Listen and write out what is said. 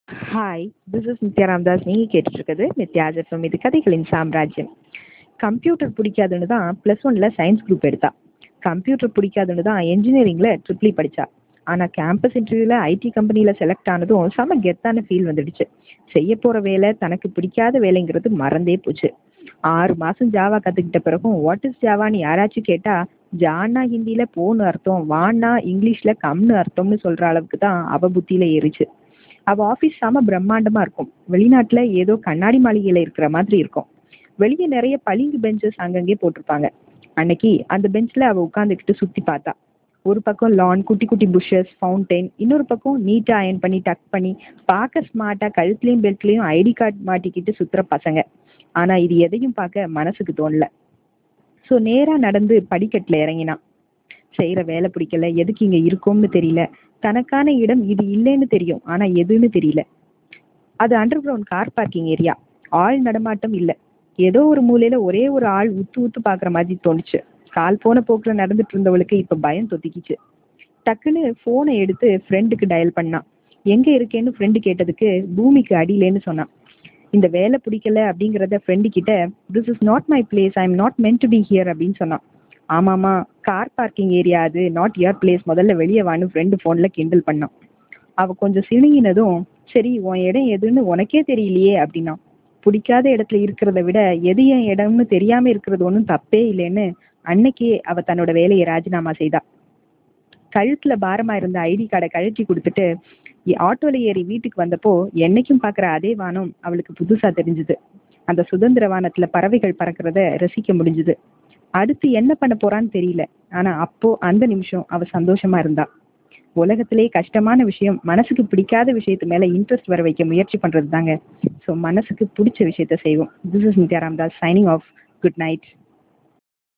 hi this is Nithya Ramdas நீங்கள் கேட்டுட்ருக்குது Nithya's FM இது கதைகளின் சாம்ராஜ்யம் கம்ப்யூட்டர் பிடிக்காதுன்னு தான் ப்ளஸ் ஒனில் சயின்ஸ் குரூப் எடுத்தா கம்ப்யூட்டர் பிடிக்காதுன்னு தான் என்ஜினியரிங்கில் ட்ரிப்ளி படித்தா ஆனால் கேம்பஸ் இன்டர்வியூவில் ஐடி கம்பெனியில் செலக்ட் ஆனதும் செம கெத்தான ஃபீல் வந்துடுச்சு செய்ய போகிற வேலை தனக்கு பிடிக்காத வேலைங்கிறது மறந்தே போச்சு ஆறு மாதம் ஜாவா கற்றுக்கிட்ட பிறகும் வாட் இஸ் ஜாவான்னு யாராச்சும் கேட்டால் ஜான்னா ஹிந்தியில் போன்னு அர்த்தம் வான்னா இங்கிலீஷில் கம்னு அர்த்தம்னு சொல்கிற அளவுக்கு தான் அவ புத்தியில் ஏறிச்சு அவ ஆஃபீஸ் செம பிரம்மாண்டமா இருக்கும் வெளிநாட்டுல ஏதோ கண்ணாடி மாளிகையில இருக்கிற மாதிரி இருக்கும் வெளியே நிறைய பளிங்கு பெஞ்சஸ் அங்கங்கே போட்டிருப்பாங்க அன்னைக்கு அந்த பெஞ்ச்ல அவ உட்காந்துக்கிட்டு சுத்தி பார்த்தா ஒரு பக்கம் லான் குட்டி குட்டி புஷஸ் ஃபவுண்டைன் இன்னொரு பக்கம் நீட்டா அயன் பண்ணி டக் பண்ணி பார்க்க ஸ்மார்ட்டா கழுத்துலயும் பெல்ட்லயும் ஐடி கார்டு மாட்டிக்கிட்டு சுத்துற பசங்க ஆனா இது எதையும் பார்க்க மனசுக்கு தோணல ஸோ நேரா நடந்து படிக்கட்டுல இறங்கினான் செய்யற வேலை பிடிக்கல எதுக்கு இங்க இருக்கோம்னு தெரியல தனக்கான இடம் இது இல்லைன்னு தெரியும் ஆனா எதுன்னு தெரியல அது underground car parking area ஆள் நடமாட்டம் இல்ல ஏதோ ஒரு மூலையில ஒரே ஒரு ஆள் உத்து உத்து பாக்குற மாதிரி தோணுச்சு கால் போன போக்குல நடந்துட்டு இருந்தவளுக்கு இப்ப பயம் தொத்திக்கிச்சு டக்குன்னு போனை எடுத்து ஃப்ரெண்டுக்கு டயல் பண்ணான் எங்க இருக்கேன்னு ஃப்ரெண்டு கேட்டதுக்கு பூமிக்கு அடியிலேன்னு சொன்னான் இந்த வேலை பிடிக்கல அப்படிங்கிறத ஃப்ரெண்டு கிட்ட this is not my place I am not meant to be here அப்படின்னு சொன்னான் ஆமாமா கார் பார்க்கிங் ஏரியா அது நாட் யுவர் பிளேஸ் முதல்ல வெளியே வான்னு ஃப்ரெண்டு ஃபோனில் கிண்டல் பண்ணான் அவ கொஞ்சம் சிணுங்கினதும் சரி உன் இடம் எதுன்னு உனக்கே தெரியலையே அப்படின்னா பிடிக்காத இடத்துல இருக்கிறத விட எது என் இடம்னு தெரியாம இருக்கிறது ஒன்றும் தப்பே இல்லைன்னு அன்னைக்கே அவ தன்னோட வேலையை ராஜினாமா செய்தா கழுத்துல பாரமா இருந்த ஐடி கார்டை கழட்டி கொடுத்துட்டு ஆட்டோல ஏறி வீட்டுக்கு வந்தப்போ என்னைக்கும் பார்க்குற அதே வானம் அவளுக்கு புதுசா தெரிஞ்சுது அந்த சுதந்திர வானத்துல பறவைகள் பறக்கிறத ரசிக்க முடிஞ்சுது அடுத்து என்ன பண்ண போறான்னு தெரியல ஆனா அப்போ அந்த நிமிஷம் அவ சந்தோஷமா இருந்தா உலகத்திலே கஷ்டமான விஷயம் மனசுக்கு பிடிக்காத விஷயத்து மேல இன்ட்ரெஸ்ட் வர வைக்க முயற்சி பண்றது தாங்க ஸோ மனசுக்கு பிடிச்ச விஷயத்த செய்வோம் this is Nithya Ramdas signing off good night